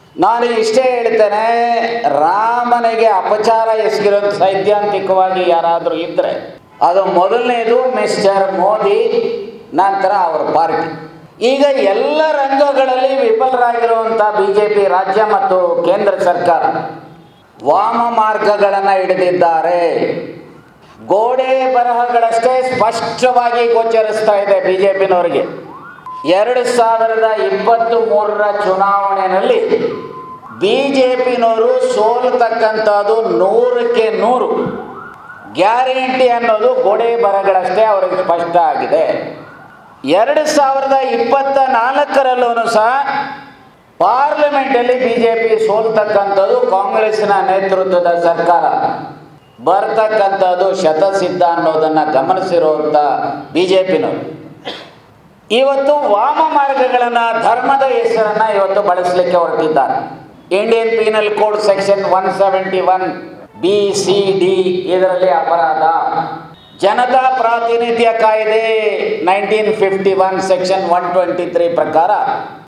ನಾನು ಇಷ್ಟೇ ಹೇಳ್ತೇನೆ ರಾಮನಿಗೆ ಅಪಚಾರ ಎಸಗಿರೋದು ಸೈದ್ಧಾಂತಿಕವಾಗಿ ಯಾರಾದರೂ ಇದ್ದರೆ ಅದು ಮೊದಲನೇದು ಮಿಸ್ಟರ್ ಮೋದಿ ನಂತರ ಅವರ ಪಾರ್ಟಿ ಈಗ ಎಲ್ಲ ರಂಗಗಳಲ್ಲಿ ವಿಫಲರಾಗಿರುವಂಥ ಬಿ ಜೆ ಪಿ ರಾಜ್ಯ ಮತ್ತು ಕೇಂದ್ರ ಸರ್ಕಾರ ವಾಮ ಮಾರ್ಗಗಳನ್ನು ಹಿಡಿದಿದ್ದಾರೆ ಗೋಡೆ ಬರಹಗಳಷ್ಟೇ ಸ್ಪಷ್ಟವಾಗಿ ಗೋಚರಿಸ್ತಾ ಇದೆ ಬಿ ಜೆ ಪಿನವರಿಗೆ ಎರಡು ಸಾವಿರದ ಇಪ್ಪತ್ತು ಮೂರರ ಚುನಾವಣೆಯಲ್ಲಿ ಬಿ ಜೆ ಪಿನವರು ಸೋಲತಕ್ಕಂಥದ್ದು ನೂರಕ್ಕೆ ನೂರು ಗ್ಯಾರಂಟಿ ಅನ್ನೋದು ಗೋಡೆ ಬರಗಳಷ್ಟೇ ಅವರಿಗೆ ಸ್ಪಷ್ಟ ಆಗಿದೆ ಎರಡು ಸಾವಿರದ ಇಪ್ಪತ್ತ ನಾಲ್ಕರಲ್ಲೂ ಸಹ ಪಾರ್ಲಿಮೆಂಟಲ್ಲಿ ಬಿ ಜೆ ಪಿ ಸೋಲ್ತಕ್ಕಂಥದ್ದು ಕಾಂಗ್ರೆಸ್ಸಿನ ನೇತೃತ್ವದ ಸರ್ಕಾರ ಬರ್ತಕ್ಕಂಥದ್ದು ಶತಸಿದ್ಧ ಅನ್ನೋದನ್ನು ಗಮನಿಸಿರುವಂಥ ಬಿ ಜೆ ಪಿನವರು ಇವತ್ತು ವಾಮ ಮಾರ್ಗಗಳನ್ನು ಧರ್ಮದ ಹೆಸರನ್ನು ಇವತ್ತು ಬಳಸಲಿಕ್ಕೆ ಹೊರಟಿದ್ದಾರೆ Indian penal code section one seventy one B C D ಇದರಲ್ಲಿ ಅಪರಾಧ ಜನತಾ ಪ್ರಾತಿನಿಧ್ಯ ಕಾಯ್ದೆ nineteen fifty one section one twenty three ಪ್ರಕಾರ